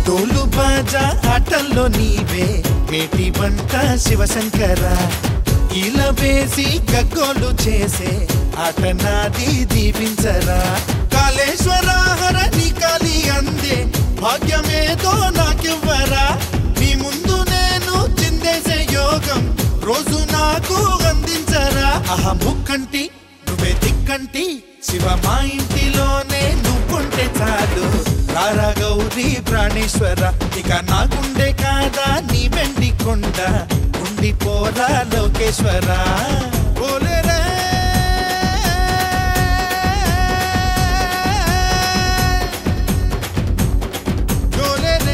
తోలు బాజా ఆటల్లో నీవే మేటి వంట శివశంకర ఇలా వేసి గగ్గోలు చేసే ఆట నాది దీపించరా కాళేశ్వర హర నీ కాలి అందే భాగ్యమేదో నాకివ్వరా నీ ముందు నేను చిందేసే యోగం రోజు నాకు అందించరా అహ ముక్కంటి నువ్వే దిక్కంటి శివ మా ఇంటిలోనే నువ్వుంటే చాలు రారా గౌరీ ప్రాణేశ్వర ఇక నా గుండె కాదా నీ వెండి కొండ ఉండిపోరా లోకేశ్వర ఓలేరే ఓలేరే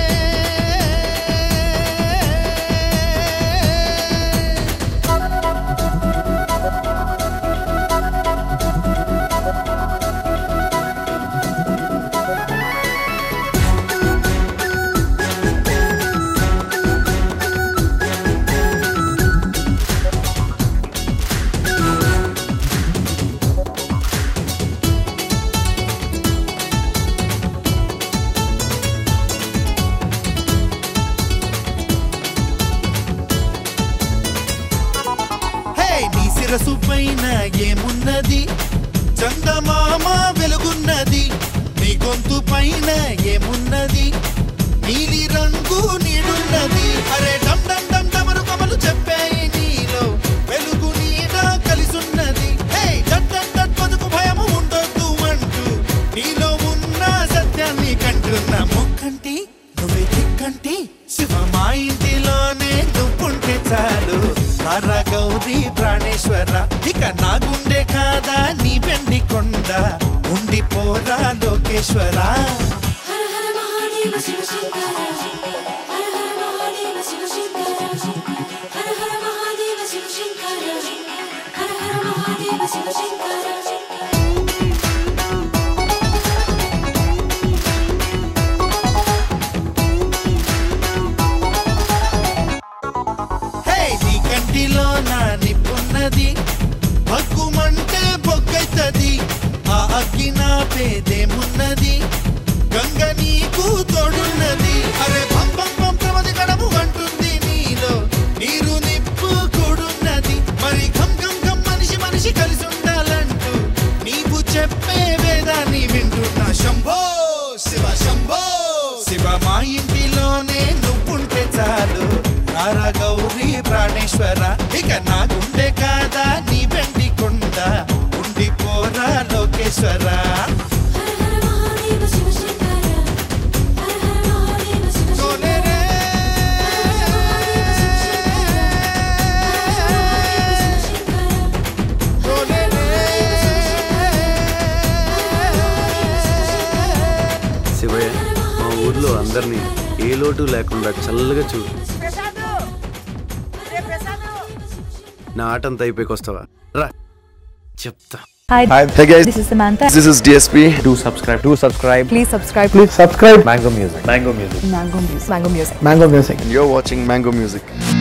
హే నీ శిరసు పైన ఏమున్నది చందమామ వెలుగున్నది నీ గొంతు పైన ఏమున్నది నీలి రంగు నీడున్నది అరే డమ్ డమ్ డమ్ డమరు కమలు చెప్పాయి నీలో వెలుగు నీడ కలిసున్నది హే డట్ డట్ డట్ బతుకు భయము ఉండొద్దు అంటూ నీలో ఉన్న సత్యాన్ని కంటున్న ముక్కంటి నువ్వే దిక్కంటి శివ మా ఇంటిలోనే నువ్వుంటే చాలు హర గౌరీ ప్రాణేశ్వర ఇక నా గుండె కాదా నీ వెండి కొండ ఉండిపోరా లోకేశ్వర హర హర మహాదేవ శివ శంకర హర హర మహాదేవ శివ శంకర హర హర మహాదేవ శివ శంకర హర హర మహాదేవ శివ శంకర హే నీ కంటిలో నా నిప్పున్నది భగ్గుమంటే బొగ్గైతది ఆ అగ్గి నా పేదేమున్నది గంగ నీకు తోడున్నది అరే భం భం భం ప్రమది గడము అంటుంది నీలో నీరు నిప్పు కూడున్నది మరి ఘం ఘం ఘం మనిషి మనిషి కలిసి ఉండాలంటూ నీవు చెప్పే వేదాన్ని వింటున్నా శంభో శివ శంభో శివ మా ఇంటిలోనే నువ్వుంటే చాలు రారా గౌరీ ప్రాణేశ్వర ఇక నా గుండె కాదా నీ వెండి కొండ ఉండిపోరా లోకేశ్వర హర హర మహాదేవ శివ శంకర హర హర మహాదేవ శివ శంకర సోలేరే. శివయ్య మా ఊర్లో అందరినీ ఏ లోటు లేకుండా చల్లగా చూడు నా ఆటంతా అయిపోయికొస్తావా రా చెప్తా Hi, Hi, hey guys, this is Samantha. this is DSP. do subscribe do subscribe Please subscribe please subscribe mango music mango music Mango Music. Mango Music. mango music And you're watching Mango Music.